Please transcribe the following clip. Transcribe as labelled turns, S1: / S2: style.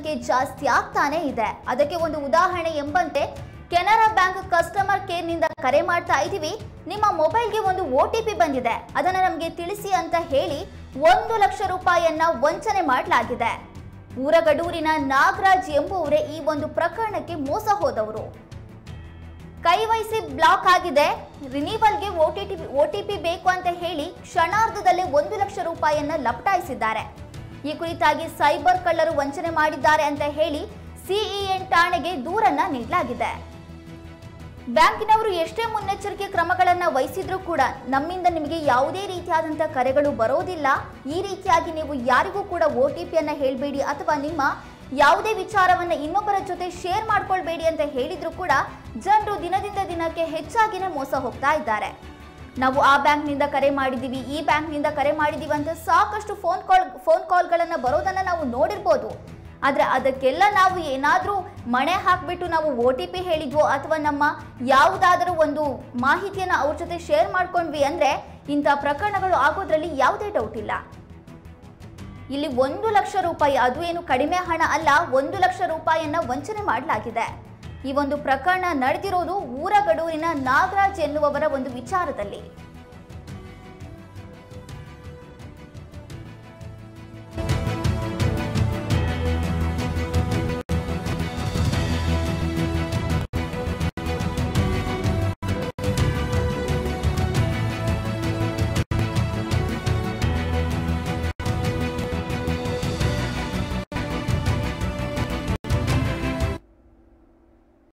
S1: ಸಂಖ್ಯೆ ಜಾಸ್ತಿ ಆಗ್ತಾನೆ ಇದೆ ಅದಕ್ಕೆ ಒಂದು ಉದಾಹರಣೆ ಎಂಬಂತೆ ಕೆನರಾ ಬ್ಯಾಂಕ್ ಕಸ್ಟಮರ್ ಕೇರ್ನಿಂದ ಕರೆ ಮಾಡ್ತಾ ಇದ್ದೀವಿ ನಿಮ್ಮ ಮೊಬೈಲ್ಗೆ ಒಂದು ಒ ಟಿ ಪಿ ಬಂದಿದೆ ಅದನ್ನ ನಮಗೆ ತಿಳಿಸಿ ಅಂತ ಹೇಳಿ ಒಂದು ಲಕ್ಷ ರೂಪಾಯಿಯನ್ನ ವಂಚನೆ ಮಾಡಲಾಗಿದೆ ಊರಗಡೂರಿನ ನಾಗರಾಜ್ ಎಂಬುವರೇ ಈ ಒಂದು ಪ್ರಕರಣಕ್ಕೆ ಮೋಸ ಹೋದವರು ಕೈವಹಿಸಿ ಬ್ಲಾಕ್ ಆಗಿದೆ ರಿನಿವಲ್ಗೆ O T T O T P ಬೇಕು ಅಂತ ಹೇಳಿ ಕ್ಷಣಾರ್ಧದಲ್ಲೇ ಒಂದು ಲಕ್ಷ ರೂಪಾಯಿಯನ್ನ ಲಪಟಾಯಿಸಿದ್ದಾರೆ ಈ ಕುರಿತಾಗಿ ಸೈಬರ್ ಕಳ್ಳರು ವಂಚನೆ ಮಾಡಿದ್ದಾರೆ ಅಂತ ಹೇಳಿ ಸಿಇಎನ್ ಠಾಣೆಗೆ ದೂರನ್ನ ನೀಡಲಾಗಿದೆ ಬ್ಯಾಂಕಿನವರು ಎಷ್ಟೇ ಮುನ್ನೆಚ್ಚರಿಕೆ ಕ್ರಮಗಳನ್ನು ವಹಿಸಿದ್ರೂ ಕೂಡ ನಮ್ಮಿಂದ ನಿಮಗೆ ಯಾವುದೇ ರೀತಿಯಾದಂಥ ಕರೆಗಳು ಬರೋದಿಲ್ಲ ಈ ರೀತಿಯಾಗಿ ನೀವು ಯಾರಿಗೂ ಕೂಡ ಒ ಟಿ ಪಿಯನ್ನು ಹೇಳಬೇಡಿ ಅಥವಾ ನಿಮ್ಮ ಯಾವುದೇ ವಿಚಾರವನ್ನು ಇನ್ನೊಬ್ಬರ ಜೊತೆ ಶೇರ್ ಮಾಡ್ಕೊಳ್ಬೇಡಿ ಅಂತ ಹೇಳಿದ್ರು ಕೂಡ ಜನರು ದಿನದಿಂದ ದಿನಕ್ಕೆ ಹೆಚ್ಚಾಗಿನೇ ಮೋಸ ಹೋಗ್ತಾ ಇದ್ದಾರೆ ನಾವು ಆ ಬ್ಯಾಂಕ್ನಿಂದ ಕರೆ ಮಾಡಿದ್ದೀವಿ ಈ ಬ್ಯಾಂಕ್ನಿಂದ ಕರೆ ಮಾಡಿದ್ದೀವಿ ಅಂತ ಸಾಕಷ್ಟು ಫೋನ್ ಕಾಲ್ ಫೋನ್ ಕಾಲ್ಗಳನ್ನು ಬರೋದನ್ನು ನಾವು ನೋಡಿರ್ಬೋದು ಆದರೆ ಅದಕ್ಕೆಲ್ಲ ನಾವು ಏನಾದರೂ ಮಣೆ ಹಾಕಿಬಿಟ್ಟು ನಾವು ಒ ಟಿ ಪಿ ಹೇಳಿದ್ವೋ ಅಥವಾ ನಮ್ಮ ಯಾವುದಾದರೂ ಒಂದು ಮಾಹಿತಿಯನ್ನು ಅವ್ರ ಜೊತೆ ಶೇರ್ ಮಾಡ್ಕೊಂಡ್ವಿ ಅಂದರೆ ಇಂಥ ಪ್ರಕರಣಗಳು ಆಗೋದ್ರಲ್ಲಿ ಯಾವುದೇ ಡೌಟ್ ಇಲ್ಲ ಇಲ್ಲಿ ಒಂದು ಲಕ್ಷ ರೂಪಾಯಿ ಅದು ಏನು ಕಡಿಮೆ ಹಣ ಅಲ್ಲ ಒಂದು ಲಕ್ಷ ರೂಪಾಯಿಯನ್ನ ವಂಚನೆ ಮಾಡಲಾಗಿದೆ ಈ ಒಂದು ಪ್ರಕರಣ ನಡೆದಿರೋದು ಊರಗಡೂರಿನ ನಾಗರಾಜ್ ಎನ್ನುವವರ ಒಂದು ವಿಚಾರದಲ್ಲಿ